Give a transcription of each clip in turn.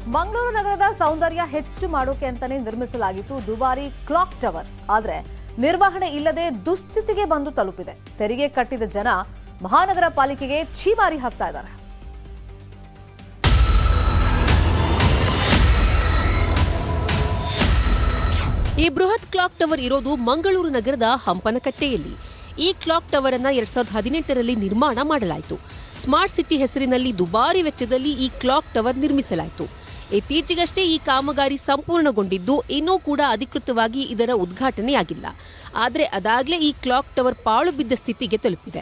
ಮಂಗಳೂರು ನಗರದ ಸೌಂದರ್ಯ ಹೆಚ್ಚು ಮಾಡೋಕೆ ಅಂತಾನೆ ನಿರ್ಮಿಸಲಾಗಿತ್ತು ದುಬಾರಿ ಕ್ಲಾಕ್ ಟವರ್ ಆದ್ರೆ ನಿರ್ವಹಣೆ ಇಲ್ಲದೆ ದುಸ್ಥಿತಿಗೆ ಬಂದು ತಲುಪಿದೆ ತೆರಿಗೆ ಕಟ್ಟಿದ ಜನ ಮಹಾನಗರ ಪಾಲಿಕೆಗೆ ಛೀಮಾರಿ ಹಾಕ್ತಾ ಇದ್ದಾರೆ ಈ ಬೃಹತ್ ಕ್ಲಾಕ್ ಟವರ್ ಇರೋದು ಮಂಗಳೂರು ನಗರದ ಹಂಪನಕಟ್ಟೆಯಲ್ಲಿ ಈ ಕ್ಲಾಕ್ ಟವರ್ ಅನ್ನ ಎರಡ್ ಸಾವಿರದ ಹದಿನೆಂಟರಲ್ಲಿ ನಿರ್ಮಾಣ ಮಾಡಲಾಯಿತು ಸ್ಮಾರ್ಟ್ ಸಿಟಿ ಹೆಸರಿನಲ್ಲಿ ದುಬಾರಿ ವೆಚ್ಚದಲ್ಲಿ ಈ ಕ್ಲಾಕ್ ಟವರ್ ನಿರ್ಮಿಸಲಾಯಿತು ಇತ್ತೀಚೆಗಷ್ಟೇ ಈ ಕಾಮಗಾರಿ ಸಂಪೂರ್ಣಗೊಂಡಿದ್ದು ಇನ್ನೂ ಕೂಡ ಅಧಿಕೃತವಾಗಿ ಇದರ ಉದ್ಘಾಟನೆಯಾಗಿಲ್ಲ ಆದರೆ ಅದಾಗಲೇ ಈ ಕ್ಲಾಕ್ ಟವರ್ ಪಾಳು ಬಿದ್ದ ಸ್ಥಿತಿಗೆ ತಲುಪಿದೆ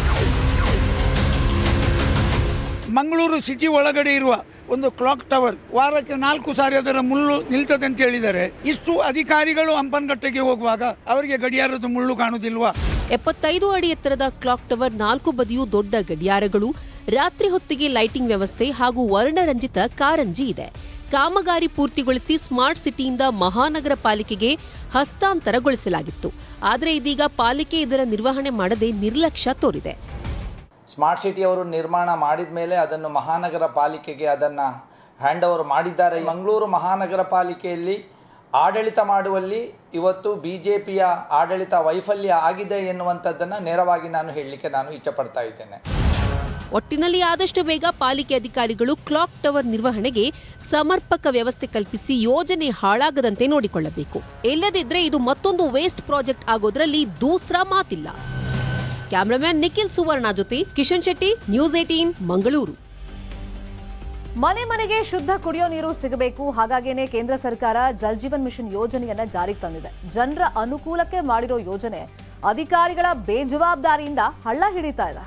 ಮಂಗಳೂರು ಸಿಟಿ ಒಳಗಡೆ ಇರುವ ಒಂದು ಕ್ಲಾಕ್ ಟವರ್ ವಾರಕ್ಕೆ ನಾಲ್ಕು ಸಾರಿ ಅದರ ಮುಳ್ಳು ನಿಲ್ತದೆ ಅಂತ ಹೇಳಿದ್ದಾರೆ ಇಷ್ಟು ಅಧಿಕಾರಿಗಳು ಹಂಪನಗಟ್ಟೆಗೆ ಹೋಗುವಾಗ ಅವರಿಗೆ ಗಡಿಯಾರದ ಮುಳ್ಳು ಕಾಣುವುದಿಲ್ವಾ ಎಪ್ಪತ್ತೈದು ಅಡಿ ಎತ್ತರದ ಕ್ಲಾಕ್ ಟವರ್ ನಾಲ್ಕು ಬದಿಯೂ ದೊಡ್ಡ ಗಡಿಯಾರಗಳು ರಾತ್ರಿ ಹೊತ್ತಿಗೆ ಲೈಟಿಂಗ್ ವ್ಯವಸ್ಥೆ ಹಾಗೂ ವರ್ಣರಂಜಿತ ಕಾರಂಜಿ ಇದೆ ಕಾಮಗಾರಿ ಪೂರ್ತಿಗೊಳಿಸಿ ಸ್ಮಾರ್ಟ್ ಸಿಟಿಯಿಂದ ಮಹಾನಗರ ಪಾಲಿಕೆಗೆ ಹಸ್ತಾಂತರಗೊಳಿಸಲಾಗಿತ್ತು ಆದರೆ ಇದೀಗ ಪಾಲಿಕೆ ಇದರ ನಿರ್ವಹಣೆ ಮಾಡದೆ ನಿರ್ಲಕ್ಷ್ಯ ತೋರಿದೆ ಸ್ಮಾರ್ಟ್ ಸಿಟಿ ಅವರು ನಿರ್ಮಾಣ ಮಾಡಿದ ಮೇಲೆ ಅದನ್ನು ಮಹಾನಗರ ಪಾಲಿಕೆಗೆ ಅದನ್ನು ಹ್ಯಾಂಡ್ ಓವರ್ ಮಾಡಿದ್ದಾರೆ ಮಂಗಳೂರು ಮಹಾನಗರ ಪಾಲಿಕೆಯಲ್ಲಿ ಆಡಳಿತ ಮಾಡುವಲ್ಲಿ ಇವತ್ತು ಬಿ ಜೆ ಪಿಯ ಆಡಳಿತ ವೈಫಲ್ಯ ಆಗಿದೆ ಎನ್ನುವಂಥದ್ದನ್ನು ನೇರವಾಗಿ ನಾನು ಹೇಳಲಿಕ್ಕೆ ನಾನು ಇಚ್ಛಪಡ್ತಾ ಇದ್ದೇನೆ ಒಟ್ಟಿನಲ್ಲಿ ಆದಷ್ಟು ಬೇಗ ಪಾಲಿಕೆ ಅಧಿಕಾರಿಗಳು ಕ್ಲಾಕ್ ಟವರ್ ನಿರ್ವಹಣೆಗೆ ಸಮರ್ಪಕ ವ್ಯವಸ್ಥೆ ಕಲ್ಪಿಸಿ ಯೋಜನೆ ಹಾಳಾಗದಂತೆ ನೋಡಿಕೊಳ್ಳಬೇಕು ಇಲ್ಲದಿದ್ರೆ ಇದು ಮತ್ತೊಂದು ವೇಸ್ಟ್ ಪ್ರಾಜೆಕ್ಟ್ ಆಗೋದ್ರಲ್ಲಿ ದೂಸ್ರಾ ಮಾತಿಲ್ಲ ಕ್ಯಾಮರಾಮ್ಯಾನ್ ನಿಖಿಲ್ ಸುವರ್ಣ ಜೊತೆ ಕಿಶನ್ ಶೆಟ್ಟಿ ನ್ಯೂಸ್ ಏಟೀನ್ ಮಂಗಳೂರು ಮನೆ ಮನೆಗೆ ಶುದ್ಧ ಕುಡಿಯೋ ನೀರು ಸಿಗಬೇಕು ಹಾಗಾಗೇನೆ ಕೇಂದ್ರ ಸರ್ಕಾರ ಜಲ್ ಜೀವನ್ ಮಿಷನ್ ಯೋಜನೆಯನ್ನ ಜಾರಿಗೆ ತಂದಿದೆ ಜನರ ಅನುಕೂಲಕ್ಕೆ ಮಾಡಿರೋ ಯೋಜನೆ ಅಧಿಕಾರಿಗಳ ಬೇಜವಾಬ್ದಾರಿಯಿಂದ ಹಳ್ಳ ಹಿಡಿತಾ ಇದೆ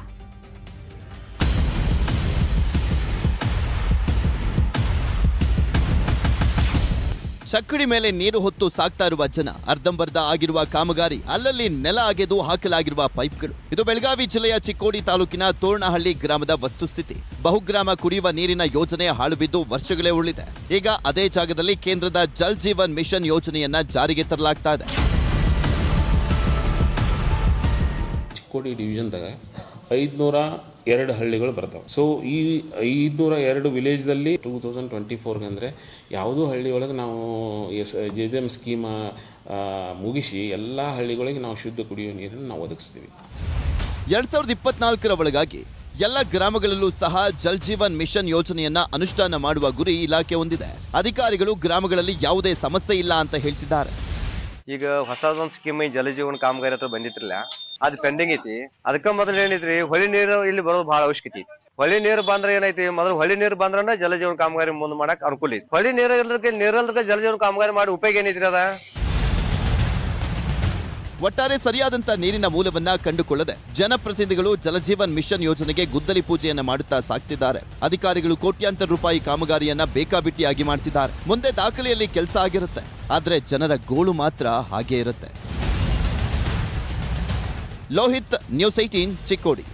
ಚಕ್ಕಡಿ ಮೇಲೆ ನೀರು ಹೊತ್ತು ಸಾಕ್ತಾ ಇರುವ ಜನ ಅರ್ಧಂಬರ್ಧ ಆಗಿರುವ ಕಾಮಗಾರಿ ಅಲ್ಲಲ್ಲಿ ನೆಲ ಅಗೆದು ಹಾಕಲಾಗಿರುವ ಪೈಪ್ಗಳು ಇದು ಬೆಳಗಾವಿ ಜಿಲ್ಲೆಯ ಚಿಕ್ಕೋಡಿ ತಾಲೂಕಿನ ತೋರಣಹಳ್ಳಿ ಗ್ರಾಮದ ವಸ್ತುಸ್ಥಿತಿ ಬಹುಗ್ರಾಮ ಕುಡಿಯುವ ನೀರಿನ ಯೋಜನೆ ಹಾಳುಬಿದ್ದು ವರ್ಷಗಳೇ ಉಳಿದೆ ಈಗ ಅದೇ ಜಾಗದಲ್ಲಿ ಕೇಂದ್ರದ ಜಲ್ ಜೀವನ್ ಮಿಷನ್ ಯೋಜನೆಯನ್ನ ಜಾರಿಗೆ ತರಲಾಗ್ತಾ ಇದೆ ಚಿಕ್ಕೋಡಿ ಡಿವಿಷನ್ದಾಗ ಐದುನೂರ ಎರಡು ಹಳ್ಳಿಗಳು ಬರ್ತಾವೆ ಸೊ ಈ ಐದುನೂರ ಎರಡು ವಿಲೇಜ್ದಲ್ಲಿ ಟೂ ತೌಸಂಡ್ ಟ್ವೆಂಟಿ ಫೋರ್ಗೆ ಅಂದರೆ ಯಾವುದೋ ಹಳ್ಳಿ ಒಳಗೆ ನಾವು S J J M scheme ಮುಗಿಸಿ ಎಲ್ಲ ಹಳ್ಳಿಗಳಿಗೆ ನಾವು ಶುದ್ಧ ಕುಡಿಯುವ ನೀರನ್ನು ನಾವು ಒದಗಿಸ್ತೀವಿ ಎರಡ್ ಸಾವಿರದ ಇಪ್ಪತ್ನಾಲ್ಕರ ಒಳಗಾಗಿ ಎಲ್ಲ ಗ್ರಾಮಗಳಲ್ಲೂ ಸಹ ಜಲ್ ಜೀವನ್ ಮಿಷನ್ ಯೋಜನೆಯನ್ನ ಅನುಷ್ಠಾನ ಮಾಡುವ ಗುರಿ ಇಲಾಖೆ ಹೊಂದಿದೆ ಅಧಿಕಾರಿಗಳು ಗ್ರಾಮಗಳಲ್ಲಿ ಯಾವುದೇ ಸಮಸ್ಯೆ ಇಲ್ಲ ಅಂತ ಹೇಳ್ತಿದ್ದಾರೆ ಈಗ ಹೊಸದೊಂದ್ ಸ್ಕೀಮ್ ಈ ಜಲಜೀವನ ಕಾಮಗಾರಿ ಹತ್ರ ಬಂದಿತ್ರಲ್ಲ ಅದ್ ಪೆಂಡಿಂಗ್ ಐತಿ ಅದಕ್ಕ ಮೊದಲು ಏನೈತ್ರಿ ಹೊಳಿ ನೀರು ಇಲ್ಲಿ ಬರೋದು ಬಹಳ ಅವಶ್ಯಕತೆ ಐತಿ ಹೊಳಿ ನೀರು ಬಂದ್ರೆ ಏನೈತಿ ಮೊದಲು ಹೊಳಿ ನೀರು ಬಂದ್ರನ ಜಲಜೀವನ ಕಾಮಗಾರಿ ಮುಂದ್ ಮಾಡಕ್ ಅನುಕೂಲ ಐತಿ ಹೊಳಿ ನೀರು ಇಲ್ಲದಕ್ಕೆ ನೀರಲ್ದಕ್ಕೆ ಜಲಜೀವನ ಕಾಮಗಾರಿ ಮಾಡಿ ಉಪಯೋಗ ಏನೈತ್ರಿ ಅದ ಒಟ್ಟಾರೆ ಸರಿಯಾದಂತ ನೀರಿನ ಮೂಲವನ್ನ ಕಂಡುಕೊಳ್ಳದೆ ಜನಪ್ರತಿನಿಧಿಗಳು ಜಲಜೀವನ್ ಮಿಷನ್ ಯೋಜನೆಗೆ ಗುದ್ದಲಿ ಪೂಜೆಯನ್ನ ಮಾಡುತ್ತಾ ಸಾಕ್ತಿದ್ದಾರೆ ಅಧಿಕಾರಿಗಳು ಕೋಟ್ಯಾಂತರ ರೂಪಾಯಿ ಕಾಮಗಾರಿಯನ್ನ ಬೇಕಾಬಿಟ್ಟಿಯಾಗಿ ಮಾಡ್ತಿದ್ದಾರೆ ಮುಂದೆ ದಾಖಲೆಯಲ್ಲಿ ಕೆಲಸ ಆಗಿರುತ್ತೆ ಆದ್ರೆ ಜನರ ಗೋಳು ಮಾತ್ರ ಹಾಗೇ ಇರುತ್ತೆ ಲೋಹಿತ್ ನ್ಯೂಸ್ ಏಟೀನ್ ಚಿಕ್ಕೋಡಿ